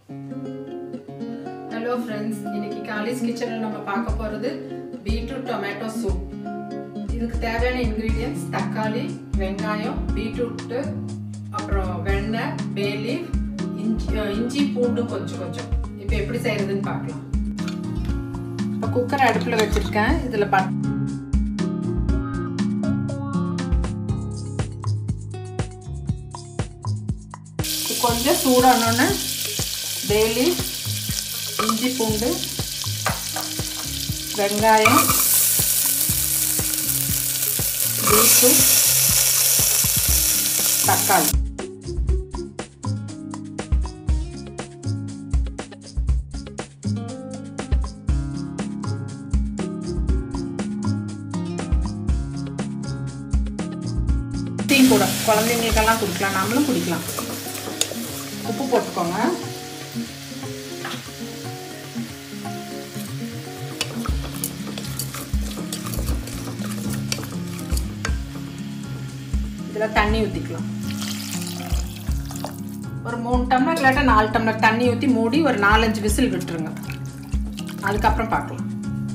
hello friends இன்னைக்கு Kallis கிச்சனில் நம்ம பார்க்க போகிறது பீட்ரூட் டொமேட்டோ சூப் இதுக்கு தேவையான இன்க்ரீடியன்ஸ் தக்காளி வெங்காயம் பீட்ரூட்டு அப்புறம் வெண்ணெய் பேலீஃப் இஞ்சி அஹ் இஞ்சி பூண்டு கொஞ்சம் கொஞ்சம் இப்போ எப்படி செய்யறதுன்னு பார்க்கலாம் இப்போ குக்கர் அடுப்பில் வச்சுருக்கேன் இதில் பட் கொஞ்சம் சூடானோன்னு டெய்லி இஞ்சி பூண்டு வெங்காயம் பீட்ரூட் தக்காளி டீ கூட குழந்தைங்களுக்கெல்லாம் குடிக்கலாம் நம்மளும் குடிக்கலாம் உப்பு போட்டுக்கோங்க இதில் தண்ணி ஊற்றிக்கலாம் ஒரு மூணு டம்ளர் இல்லாட்டா நாலு டம்ளர் தண்ணி ஊற்றி மூடி ஒரு நாலஞ்சு விசில் விட்டுருங்க அதுக்கப்புறம் பார்க்கலாம்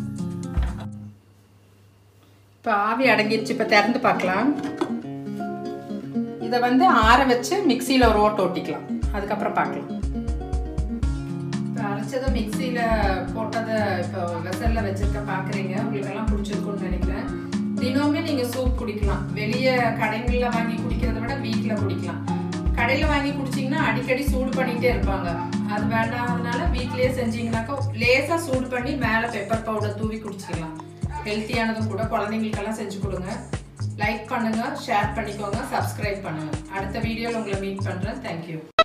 இப்போ ஆவி அடங்கிடுச்சு இப்போ திறந்து பார்க்கலாம் இதை வந்து ஆற வச்சு மிக்சியில் ஒரு ஓட்டு ஓட்டிக்கலாம் அதுக்கப்புறம் பார்க்கலாம் இப்போ அரைச்சதை மிக்சியில் போட்டதை இப்போ வெசலில் வச்சுருக்க பார்க்குறீங்க உங்களுக்கெல்லாம் பிடிச்சிருக்கும்னு நினைக்கிறேன் தினமுமே நீங்கள் சூப் குடிக்கலாம் வெளியே கடைகளில் வாங்கி குடிக்கிறத விட வீட்டில் குடிக்கலாம் கடையில் வாங்கி குடிச்சிங்கன்னா அடிக்கடி சூடு பண்ணிகிட்டே இருப்பாங்க அது வேண்டாதனால வீட்லேயே செஞ்சீங்கன்னாக்கா லேசாக சூடு பண்ணி மேலே பெப்பர் பவுடர் தூவி குடிச்சிக்கலாம் ஹெல்த்தியானதும் கூட குழந்தைங்களுக்கெல்லாம் செஞ்சு கொடுங்க லைக் பண்ணுங்க ஷேர் பண்ணிக்கோங்க சப்ஸ்கிரைப் பண்ணுங்க அடுத்த வீடியோவில் உங்களை மீட் பண்ணுறேன் தேங்க்யூ